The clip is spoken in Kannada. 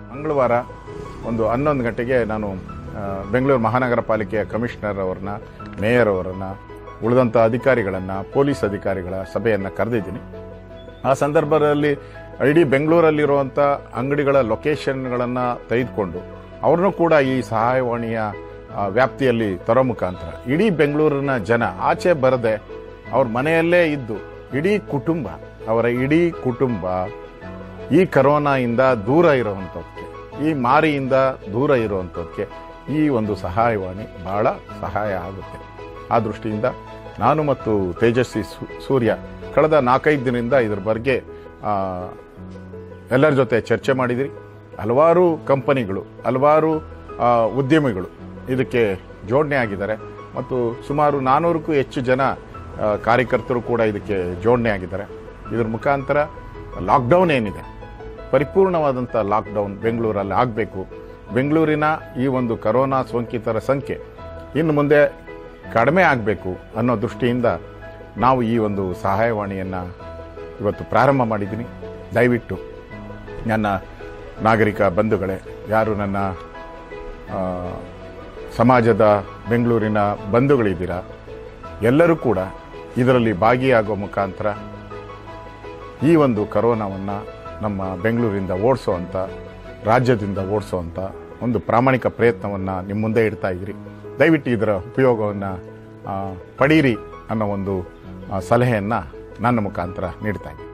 ಮಂಗಳವಾರ ಒಂದು ಹನ್ನೊಂದು ಗಂಟೆಗೆ ನಾನು ಆ, ಬೆಂಗಳೂರು ಮಹಾನಗರ ಪಾಲಿಕೆಯ ಕಮಿಷನರ್ ಅವರನ್ನ ಮೇಯರ್ ಅವರನ್ನ ಉಳಿದಂಥ ಅಧಿಕಾರಿಗಳನ್ನು ಪೊಲೀಸ್ ಅಧಿಕಾರಿಗಳ ಸಭೆಯನ್ನು ಕರೆದಿದ್ದೀನಿ ಆ ಸಂದರ್ಭದಲ್ಲಿ ಇಡೀ ಬೆಂಗಳೂರಲ್ಲಿರುವಂಥ ಅಂಗಡಿಗಳ ಲೊಕೇಶನ್ಗಳನ್ನು ತೆಗೆದುಕೊಂಡು ಅವ್ರನ್ನೂ ಕೂಡ ಈ ಸಹಾಯವಾಣಿಯ ಆ, ವ್ಯಾಪ್ತಿಯಲ್ಲಿ ತರೋ ಮುಖಾಂತರ ಇಡೀ ಬೆಂಗಳೂರಿನ ಜನ ಆಚೆ ಬರದೆ ಅವ್ರ ಮನೆಯಲ್ಲೇ ಇದ್ದು ಇಡೀ ಕುಟುಂಬ ಅವರ ಇಡೀ ಕುಟುಂಬ ಈ ಕರೋನಾಯಿಂದ ದೂರ ಇರುವಂಥದ್ದಕ್ಕೆ ಈ ಮಾರಿಯಿಂದ ದೂರ ಇರುವಂಥದ್ದಕ್ಕೆ ಈ ಒಂದು ಸಹಾಯವಾಣಿ ಬಹಳ ಸಹಾಯ ಆಗುತ್ತೆ ಆ ದೃಷ್ಟಿಯಿಂದ ನಾನು ಮತ್ತು ತೇಜಸ್ವಿ ಸೂ- ಸೂರ್ಯ ಕಳೆದ ನಾಲ್ಕೈದು ದಿನದಿಂದ ಇದ್ರ ಬಗ್ಗೆ ಆ, ಎಲ್ಲರ ಜೊತೆ ಚರ್ಚೆ ಮಾಡಿದಿರಿ ಹಲವಾರು ಕಂಪನಿಗಳು ಹಲವಾರು ಆ, ಉದ್ಯಮಿಗಳು ಇದಕ್ಕೆ ಜೋಡಣೆ ಆಗಿದ್ದಾರೆ ಮತ್ತು ಸುಮಾರು ನಾನ್ನೂರಕ್ಕೂ ಹೆಚ್ಚು ಜನ ಆ, ಕಾರ್ಯಕರ್ತರು ಕೂಡ ಇದಕ್ಕೆ ಜೋಡಣೆ ಆಗಿದ್ದಾರೆ ಇದ್ರ ಮುಖಾಂತರ ಲಾಕ್ಡೌನ್ ಏನಿದೆ ಪರಿಪೂರ್ಣವಾದಂಥ ಲಾಕ್ಡೌನ್ ಬೆಂಗಳೂರಲ್ಲಿ ಆಗಬೇಕು ಬೆಂಗಳೂರಿನ ಈ ಒಂದು ಕರೋನಾ ಸೋಂಕಿತರ ಸಂಖ್ಯೆ ಇನ್ನು ಮುಂದೆ ಕಡಿಮೆ ಆಗಬೇಕು ಅನ್ನೋ ದೃಷ್ಟಿಯಿಂದ ನಾವು ಈ ಒಂದು ಸಹಾಯವಾಣಿಯನ್ನು ಇವತ್ತು ಪ್ರಾರಂಭ ಮಾಡಿದ್ದೀನಿ ದಯವಿಟ್ಟು ನನ್ನ ನಾಗರಿಕ ಬಂಧುಗಳೇ ಯಾರು ನನ್ನ ಆ, ಸಮಾಜದ ಬೆಂಗಳೂರಿನ ಬಂಧುಗಳಿದ್ದೀರಾ ಎಲ್ಲರೂ ಕೂಡ ಇದರಲ್ಲಿ ಭಾಗಿಯಾಗೋ ಮುಖಾಂತರ ಈ ಒಂದು ಕರೋನಾವನ್ನು ನಮ್ಮ ಬೆಂಗಳೂರಿಂದ ಓಡಿಸೋವಂಥ ರಾಜ್ಯದಿಂದ ಓಡಿಸೋವಂಥ ಒಂದು ಪ್ರಾಮಾಣಿಕ ಪ್ರಯತ್ನವನ್ನು ನಿಮ್ಮ ಮುಂದೆ ಇಡ್ತಾ ಇದ್ದೀರಿ ದಯವಿಟ್ಟು ಇದರ ಉಪಯೋಗವನ್ನು ಪಡೀರಿ ಅನ್ನೋ ಒಂದು ಆ, ಸಲಹೆಯನ್ನು ನನ್ನ ಮುಖಾಂತರ ನೀಡ್ತಾ ಇದ್ದೀನಿ